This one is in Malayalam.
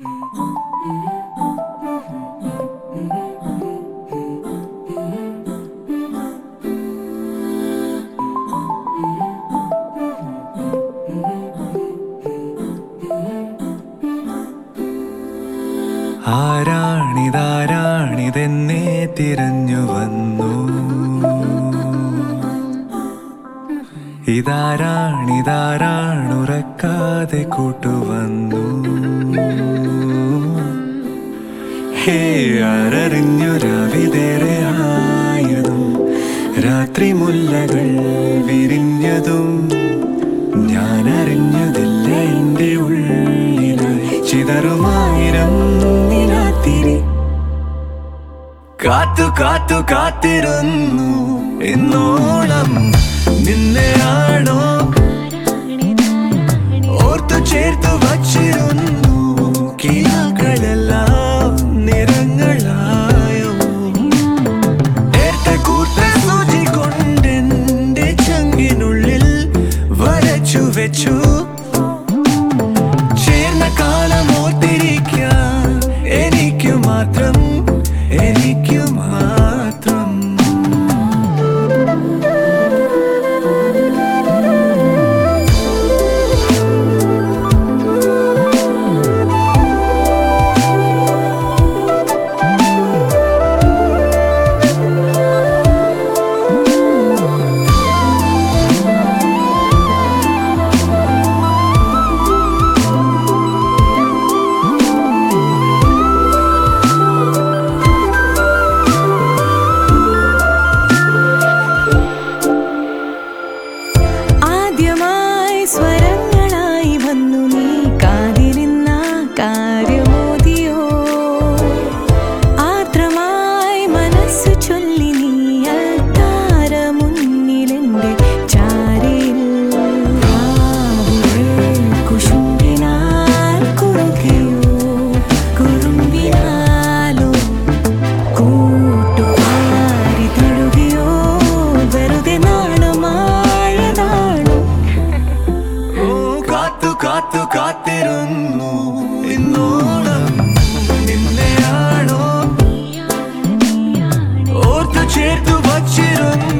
ആരാണിതാരാണിതെന്നെ തിരഞ്ഞു വന്നു ഇതാരാണിതാരാണുറക്കാതെ കൂട്ടുവന്നു ഹേ ആരറിഞ്ഞു രാവിതേറെ ആയതും രാത്രി മുല്ലകൾ വിരിഞ്ഞതും ഞാൻ അറിഞ്ഞതില്ല എൻ്റെ ഉള്ളിലായി ചിതറുമായിരം നിലാത്തിരി കാത്തു കാത്തു കാത്തിരുന്നു എന്നോളം നിന്നെയാണോ ഓർത്തു ചേർത്തു വച്ചിരുന്നു കിയാക്കളെല്ലാം നിറങ്ങളായോ നേർത്ത കൂർത്ത സൂചി കൊണ്ടെന്റെ ചങ്കിനുള്ളിൽ വരച്ചു വെച്ചു ചേർന്ന കാലം ഓർത്തിരിക്കാൻ എനിക്കു മാത്രം എനിക്കു മാത്രം ആദ്യമായി സ്വരങ്ങളായി വന്നു നീ കാതിരുന്ന കാര്യമോദിയോ ആർദ്രമായി മനസ്സു ചൊല്ലി നീ അൽത്താര മുന്നിലെന്റെ ചാരയിൽ രാവുകൾ കുശുമ്പിനാൽ കുറുകയോ കുറുമ്പിനാലോ കൂട്ടുകാരി തഴുകിയോ വെറുതെ നാണമായതാണോ ഓ കാത്തു കാത്തു കാത്തിരുന്നു ഇന്നോളം നിന്നെയാണോ ഓർത്തു ചേർത്തു വച്ചിരുന്നു